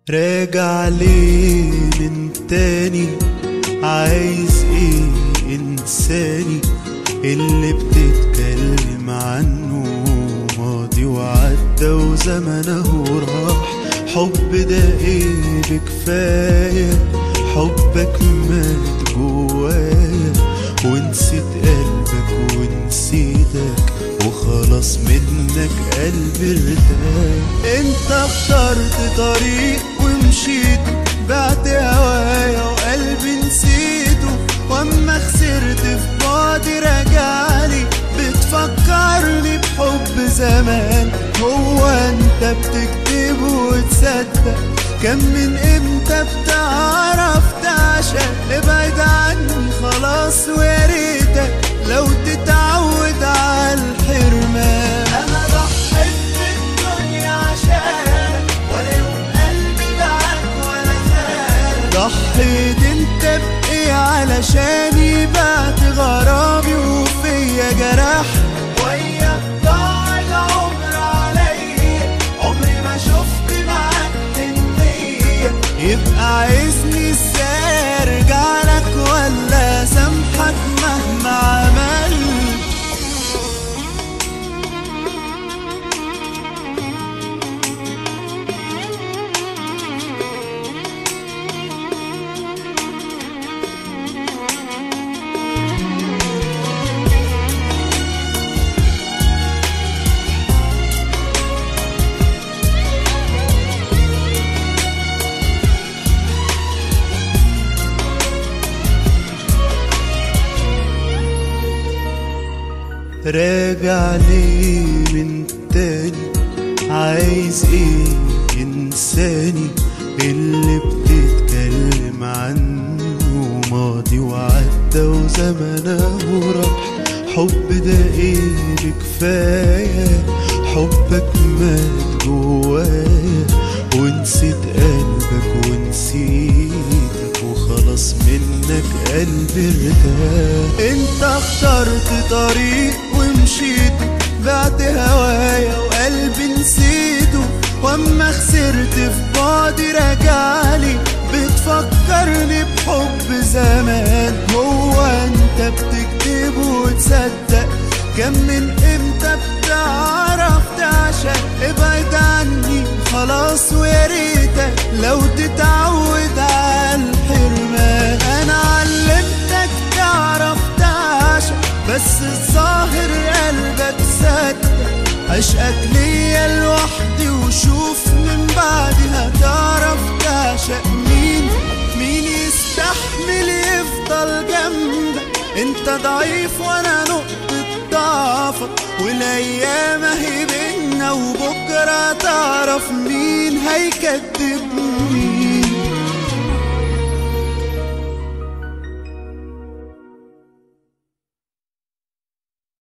راجع ليه من تاني عايز ايه انساني اللي بتتكلم عنه ماضي وعدى وزمنه راح حب ده ايه بكفاية حبك مات جوايا ونسيت قلبك ونسيتك وخلاص منك قلبي ارتاح انت اخترت طريق ومشيت بعت هوايا وقلبي نسيته واما خسرت في بعدي رجعلي بتفكرني بحب زمان هو انت بتكتب وتصدق كم من امتى بتعرف تعشق ابعد عني خلاص ويا ريتك لو تتعود على الحرمان انا ضحيت بالدنيا عشانك ولا يوم قلبي معاك ولا خانك ضحيت انت بايه علشاني بعت غرامي وفيا جرح وياك ضاع العمر عليا عمري ما شفت معاك حنية يبقى عايزني ازاي ارجع لك ولا سامحك مهما عملت راجع ليه من تاني عايز ايه انساني اللي بتتكلم عنه ماضي وعدى وزمنه راح حب ده ايه بكفاية حبك مات جوايا ونسيت قلبك ونسيتك وخلاص منك قلبي ارتاح انت اخترت طريق ومشيت بعت هوايا وقلبي نسيته واما خسرت في بعدي رجعلي بتفكرني بحب زمان هو انت بتكتب وتصدق كم من امتى بتعرف تعشق ابعد عني خلاص ويا ريتك لو تتعود على الحرمان انا علمتك تعرف تعشق بس الظاهر قلبك صدق عشقك ليا لوحدي وشوف من بعدي هتعرف تعشق مين مين يستحمل يفضل جنبك انت ضعيف وانا نقطة ضعفك والايام اهي بينا وبكرة تعرف مين هيكدب مين